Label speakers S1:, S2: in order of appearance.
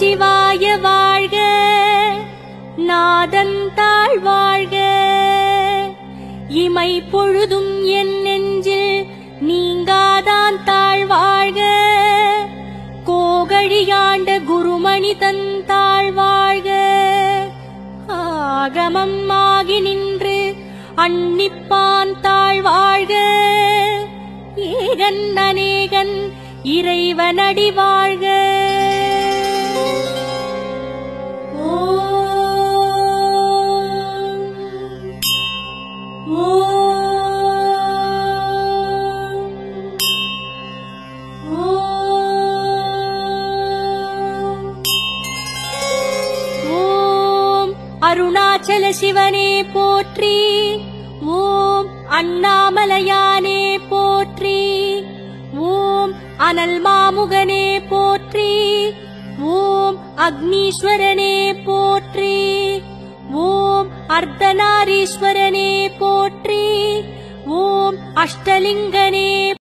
S1: நமச்சிவாய வாழ்க நாதன் தாழ் வாழ்க இமை பொழுதும் என் நெஞ்சில் நீங்காதான் தாழ் வாழ்க கோகழியாண்ட குருமணி தன் தாழ் வாழ்க ஆகமம் ஆகி நின்று அன்னிப்பான் தாழ் வாழ்க ஏகன் அநேகன் இறைவனடி வாழ்க ஓம் ஓம் ஓம் அருணாச்சல சிவனே போற்றி ஓம் அண்ணாமலையானே போற்றி ஓம் அனல் மாமுகனே போற்றி ஓம் அக்னீஸ்வரனே போற்றி ஓம் அர்த்தநாரீஸ்வரனே போற்றி ஓம் அஷ்டலிங்கனே